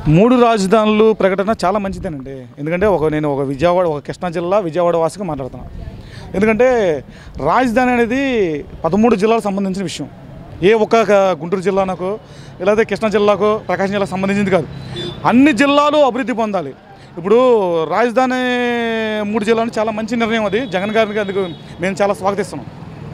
మూడు రాజధానులు ప్రకటన చాలా మంచిదేనండి ఎందుకంటే ఒక నేను ఒక విజయవాడ ఒక కృష్ణా జిల్లా విజయవాడ వాసిగా మాట్లాడుతున్నాను ఎందుకంటే రాజధాని అనేది పదమూడు జిల్లాలకు సంబంధించిన విషయం ఏ ఒక్క క- గుంటూరు జిల్లానకు లేదా కృష్ణా జిల్లాకు ప్రకాశం జిల్లాకు సంబంధించింది కాదు అన్ని జిల్లాలు అభివృద్ధి పొందాలి ఇప్పుడు రాజధాని మూడు జిల్లాలు చాలా మంచి నిర్ణయం అది జగన్ గారికి అందుకు మేము చాలా స్వాగతిస్తున్నాం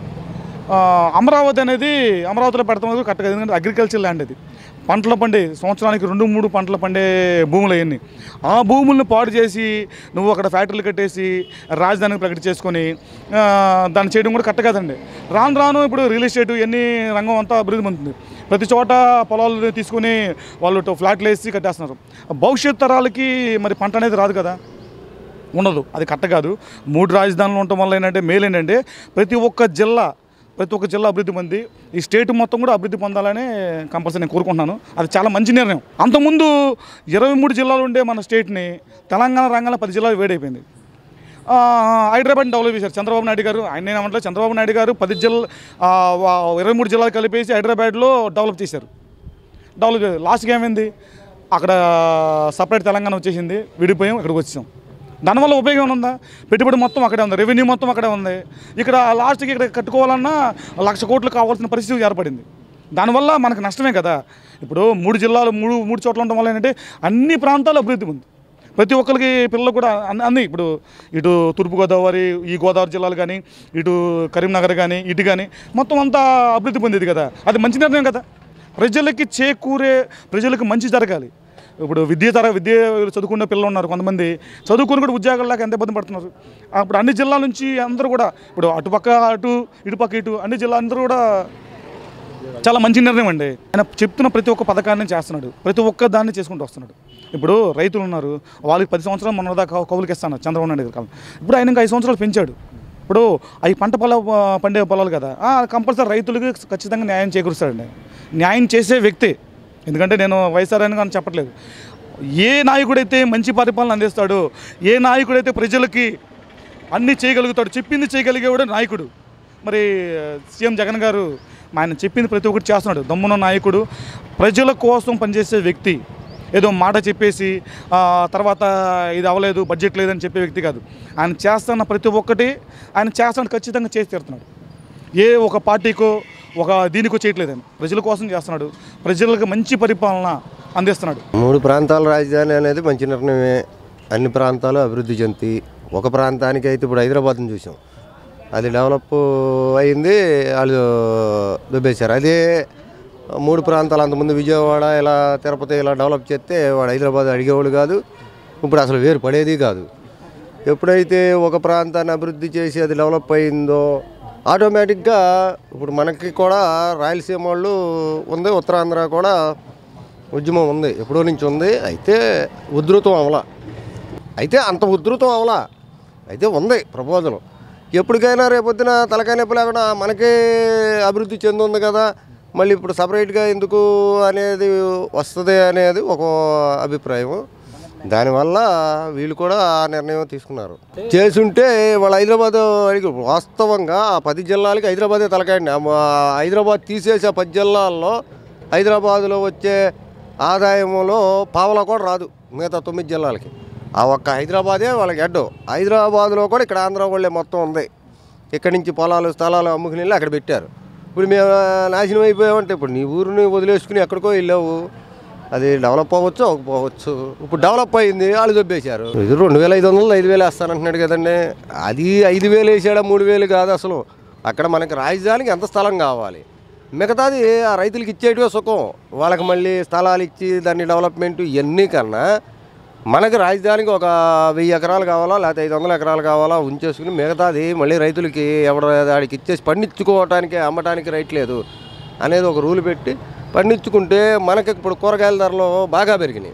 ఆ, అమరావతి అనేది అమరావతిలో పెడతాం కరెక్ట్ కాదు ఎందుకంటే అగ్రికల్చర్ ల్యాండ్ అది పంటలు పండే సంవత్సరానికి రెండు మూడు పంటలు పండే భూములు అవన్నీ ఆ భూములను పాడు చేసి నువ్వు అక్కడ ఫ్యాక్టరీలు కట్టేసి రాజధానికి ప్రకటి చేసుకొని ఆ, దాన్ని చేయడం కూడా కరెక్ట్ కాదండి రాను రాను ఇప్పుడు రియల్ ఎస్టేట్ ఇవన్నీ రంగం అంతా అభివృద్ధి పొందుతుంది ప్రతి చోట పొలాలు తీసుకొని వాళ్ళు టు- ఫ్లాట్లు వేసి కట్టేస్తున్నారు భవిష్యత్ తరాలకి మరి పంట అనేది రాదు కదా ఉండదు అది కరెక్ట్ కాదు మూడు రాజధానులు ఉండటం వల్ల ఏంటంటే మేలు ఏంటంటే ప్రతి ఒక్క జిల్లా ప్రతి ఒక్క జిల్లా అభివృద్ధి పొంది ఈ స్టేట్ మొత్తం కూడా అభివృద్ధి పొందాలని కంపల్సరీ నేను కోరుకుంటున్నాను అది చాలా మంచి నిర్ణయం అంతకుముందు ఇరవై మూడు జిల్లాలు ఉండే మన స్టేట్ని తెలంగాణ రంగంలో పది జిల్లాలు వేడైపోయింది ఆ, హైదరాబాద్ డెవలప్ చేశారు చంద్రబాబు నాయుడు గారు ఆయన నేను ఏమంటే చంద్రబాబు నాయుడు గారు పది జిల్లా ఇరవై మూడు జిల్లాలు కలిపేసి హైదరాబాద్లో డెవలప్ చేశారు డెవలప్ చేశారు లాస్ట్కి ఏమైంది అక్కడ సపరేట్ తెలంగాణ వచ్చేసింది విడిపోయాం ఇక్కడికి వచ్చాం దానివల్ల ఉపయోగం ఏమైనా ఉందా పెట్టుబడి మొత్తం అక్కడే ఉంది రెవెన్యూ మొత్తం అక్కడే ఉంది ఇక్కడ లాస్ట్కి ఇక్కడ కట్టుకోవాలన్నా లక్ష కోట్లు కావాల్సిన పరిస్థితి ఏర్పడింది దానివల్ల మనకు నష్టమే కదా ఇప్పుడు మూడు జిల్లాలు మూడు మూడు చోట్ల ఉండడం వల్ల ఏంటంటే అన్ని ప్రాంతాలు అభివృద్ధి ఉంది ప్రతి ఒక్కరికి పిల్లలు కూడా అన్ని అన్ని ఇప్పుడు ఇటు తూర్పుగోదావరి ఈ గోదావరి జిల్లాలు కానీ ఇటు కరీంనగర్ కానీ ఇటు కానీ మొత్తం అంతా అభివృద్ధి పొందేది కదా అది మంచి నిర్ణయం కదా ప్రజలకి చేకూరే ప్రజలకు మంచి జరగాలి ఇప్పుడు విద్య తర విద్య చదువుకున్న పిల్లలు ఉన్నారు కొంతమంది చదువుకుని కూడా ఉద్యోగాలు లేక ఎంత ఇబ్బంది పడుతున్నారు అప్పుడు అన్ని జిల్లాల నుంచి అందరూ కూడా ఇప్పుడు అటుపక్క అటు ఇటుపక్క ఇటు అన్ని జిల్లా అందరూ కూడా చాలా మంచి నిర్ణయం అండి ఆయన చెప్తున్న ప్రతి ఒక్క పథకాన్ని చేస్తున్నాడు ప్రతి ఒక్క దాన్ని చేసుకుంటూ వస్తున్నాడు ఇప్పుడు రైతులు ఉన్నారు వాళ్ళకి పది సంవత్సరాలు మొన్న దాకా కౌలుకి ఇస్తాను చంద్రబాబు నాయుడు గారి కాలం ఇప్పుడు ఆయన ఇంకా ఐదు సంవత్సరాలు పెంచాడు ఇప్పుడు అవి పంట పొల పండే పొలాలు కదా కంపల్సరీ రైతులకు ఖచ్చితంగా న్యాయం చేకూరుస్తాడండి న్యాయం చేసే వ్యక్తి ఎందుకంటే నేను వైఎస్ఆర్ అని కానీ చెప్పట్లేదు ఏ నాయకుడైతే మంచి పరిపాలన అందిస్తాడో ఏ నాయకుడైతే ప్రజలకి అన్నీ చేయగలుగుతాడు చెప్పింది చేయగలిగేవాడు నాయకుడు మరి సీఎం జగన్ గారు ఆయన చెప్పింది ప్రతి ఒక్కటి చేస్తున్నాడు దమ్మున నాయకుడు ప్రజల కోసం పనిచేసే వ్యక్తి ఏదో మాట చెప్పేసి ఆ, తర్వాత ఇది అవ్వలేదు బడ్జెట్ లేదని చెప్పే వ్యక్తి కాదు ఆయన చేస్తున్న ప్రతి ఒక్కటి ఆయన చేస్తాడు ఖచ్చితంగా చేసి తీరుతున్నాడు ఏ ఒక పార్టీకో ఒక దీనికో చేయట్లేదు ఆయన ప్రజల కోసం చేస్తున్నాడు ప్రజలకు మంచి పరిపాలన అందిస్తున్నాడు మూడు ప్రాంతాల రాజధాని అనేది మంచి నిర్ణయమే అన్ని ప్రాంతాలు అభివృద్ధి చెంది ఒక ప్రాంతానికి అయితే ఇప్పుడు హైదరాబాద్ని చూసాం అది డెవలప్ అయింది వాళ్ళు దుబ్బేశారు అదే మూడు ప్రాంతాలు అంతకుముందు విజయవాడ ఇలా తిరుపతి ఇలా డెవలప్ చేస్తే వాడు హైదరాబాద్ అడిగేవాడు కాదు ఇప్పుడు అసలు వేరు పడేది కాదు ఎప్పుడైతే ఒక ప్రాంతాన్ని అభివృద్ధి చేసి అది డెవలప్ అయిందో ఆటోమేటిక్గా ఇప్పుడు మనకి కూడా రాయలసీమ వాళ్ళు ఉంది ఉత్తరాంధ్ర కూడా ఉద్యమం ఉంది ఎప్పుడో నుంచి ఉంది అయితే ఉధృతం అవలా అయితే అంత ఉధృతం అవలా అయితే ఉంది ప్రపోజల్ ఎప్పటికైనా రేపొద్దున తలకాయ నొప్పి లేకుండా మనకే అభివృద్ధి చెందుంది కదా మళ్ళీ ఇప్పుడు సపరేట్గా ఎందుకు అనేది వస్తుంది అనేది ఒక అభిప్రాయం దానివల్ల వీళ్ళు కూడా ఆ నిర్ణయం తీసుకున్నారు చేసుంటే వాళ్ళ హైదరాబాద్ అడిగి వాస్తవంగా ఆ పది జిల్లాలకి హైదరాబాదే తలకాయండి ఆ మా హైదరాబాద్ తీసేసి ఆ పది జిల్లాల్లో హైదరాబాద్లో వచ్చే ఆదాయంలో పావలా కూడా రాదు మిగతా తొమ్మిది జిల్లాలకి ఆ ఒక్క హైదరాబాదే వాళ్ళకి అడ్డు హైదరాబాద్లో కూడా ఇక్కడ ఆంధ్ర వాళ్ళే మొత్తం ఉంది ఇక్కడి నుంచి పొలాలు స్థలాలు అమ్ముకుని వెళ్ళి అక్కడ పెట్టారు ఇప్పుడు మేము నాశనం అయిపోయామంటే ఇప్పుడు నీ ఊరిని వదిలేసుకుని ఎక్కడికో వెళ్ళావు అది డెవలప్ అవ్వచ్చు అవ్వకపోవచ్చు ఇప్పుడు డెవలప్ అయింది వాళ్ళు దొబ్బేశారు ఇది రెండు వేల ఐదు వందలు ఐదు వేలు వేస్తానంటున్నాడు కదండి అది ఐదు వేలు వేసాడా మూడు వేలు కాదు అసలు అక్కడ మనకి రాజధానికి ఎంత స్థలం కావాలి మిగతాది ఆ రైతులకి ఇచ్చేటివే సుఖం వాళ్ళకి మళ్ళీ స్థలాలు ఇచ్చి దాన్ని డెవలప్మెంట్ ఇవన్నీ కన్నా మనకి రాజధానికి ఒక వెయ్యి ఎకరాలు కావాలా లేకపోతే ఐదు వందల ఎకరాలు కావాలా ఉంచేసుకుని మిగతాది మళ్ళీ రైతులకి ఎవడ దాడికి ఇచ్చేసి పండించుకోవటానికి అమ్మటానికి రైట్ లేదు అనేది ఒక రూల్ పెట్టి పండించుకుంటే మనకి ఇప్పుడు కూరగాయల ధరలు బాగా పెరిగినాయి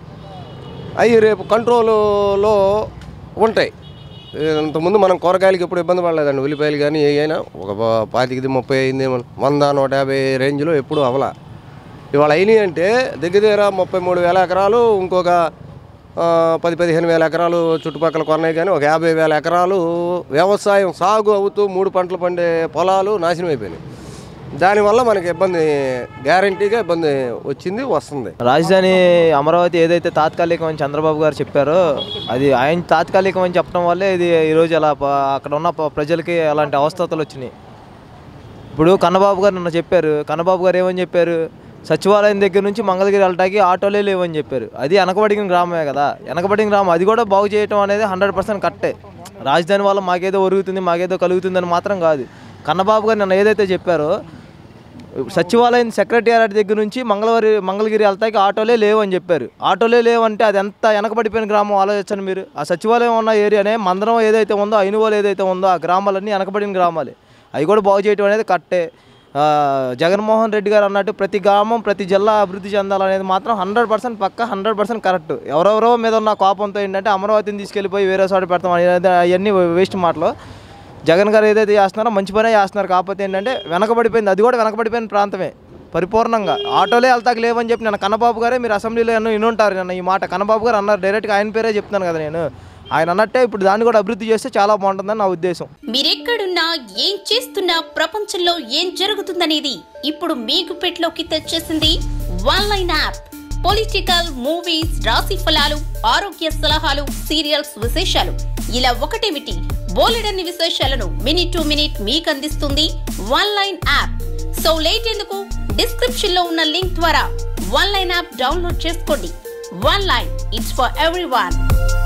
అవి రేపు కంట్రోల్లో ఉంటాయి ఇంతకుముందు మనం కూరగాయలకి ఎప్పుడు ఇబ్బంది పడలేదండి ఉల్లిపాయలు కానీ ఏ అయినా ఒక పా- పాతికది ముప్పై అయింది వంద నూట యాభై రేంజ్లో ఎప్పుడు అవలా ఇవాళ అయినాయి అంటే దగ్గర దగ్గర ముప్పై మూడు వేల ఎకరాలు ఇంకొక ఆ, పది పదిహేను వేల ఎకరాలు చుట్టుపక్కల కొన్నాయి కానీ ఒక యాభై వేల ఎకరాలు వ్యవసాయం సాగు అవుతూ మూడు పంటలు పండే పొలాలు నాశనం అయిపోయినాయి దానివల్ల మనకి ఇబ్బంది గ్యారంటీగా ఇబ్బంది వచ్చింది వస్తుంది రాజధాని అమరావతి ఏదైతే తాత్కాలికం అని చంద్రబాబు గారు చెప్పారో అది ఆయన తాత్కాలికం అని చెప్పడం వల్లే ఇది ఈరోజు అలా ప- అక్కడ ఉన్న ప- ప్రజలకి అలాంటి అవస్థతలు వచ్చినాయి ఇప్పుడు కన్నబాబు గారు నిన్న చెప్పారు కన్నబాబు గారు ఏమని చెప్పారు సచివాలయం దగ్గర నుంచి మంగళగిరి వెళ్ళటానికి ఆటోలే లేవని చెప్పారు అది వెనకబడిన గ్రామమే కదా వెనకబడిన గ్రామం అది కూడా బాగు చేయటం అనేది హండ్రెడ్ పర్సెంట్ కరెక్టే రాజధాని వల్ల మాకేదో ఒరుగుతుంది మాకేదో కలుగుతుందని మాత్రం కాదు కన్నబాబు గారు నిన్న ఏదైతే చెప్పారో సచివాలయం సెక్రటేరియట్ దగ్గర నుంచి మంగళవారి మంగళగిరి వెళ్తాకి ఆటోలే లేవు అని చెప్పారు ఆటోలే లేవు అంటే అది ఎంత వెనకబడిపోయిన గ్రామం ఆలోచించండి మీరు ఆ సచివాలయం ఉన్న ఏరియానే మందరం ఏదైతే ఉందో ఐనువోలు ఏదైతే ఉందో ఆ గ్రామాలన్నీ వెనకబడిన గ్రామాలే అవి కూడా బాగు చేయడం అనేది కరెక్టే ఆ, జగన్మోహన్ రెడ్డి గారు అన్నట్టు ప్రతి గ్రామం ప్రతి జిల్లా అభివృద్ధి చెందాలనేది మాత్రం హండ్రెడ్ పర్సెంట్ పక్క హండ్రెడ్ పర్సెంట్ కరెక్ట్ ఎవరెవరో మీద ఉన్న కోపంతో ఏంటంటే అమరావతిని తీసుకెళ్ళిపోయి వేరే చోట పెడతాం అనేది అవన్నీ వేస్ట్ మాటలు జగన్ గారు ఏదైతే చేస్తున్నారో మంచి పనే చేస్తున్నారు కాకపోతే ఏంటంటే వెనకబడిపోయింది అది కూడా వెనకబడిపోయిన ప్రాంతమే పరిపూర్ణంగా ఆటోలే వెళ్తాక లేవని చెప్పి నేను కన్నబాబు గారే మీరు అసెంబ్లీలో ఎన్నో వినుంటారు నన్ను ఈ మాట కన్నబాబు గారు అన్నారు డైరెక్ట్గా ఆయన పేరే చెప్తున్నాను కదా నేను ఆయన అన్నట్టే ఇప్పుడు దాన్ని కూడా అభివృద్ధి చేస్తే చాలా బాగుంటుందని నా ఉద్దేశం మీరెక్కడున్నా ఏం చేస్తున్నా ప్రపంచంలో ఏం జరుగుతుందనేది ఇప్పుడు మీకు పెట్లోకి తెచ్చేసింది one line app political movies రాశి ఫలాలు ఆరోగ్య సలహాలు సీరియల్స్ విశేషాలు ఇలా ఒకటేమిటి బోలెడన్ని విశేషాలను మినిట్ టు మినిట్ మీకు అందిస్తుంది one line app so late ఎందుకు డిస్క్రిప్షన్ లో ఉన్న లింక్ ద్వారా వన్ లైన్ యాప్ డౌన్లోడ్ చేసుకోండి one line it's for every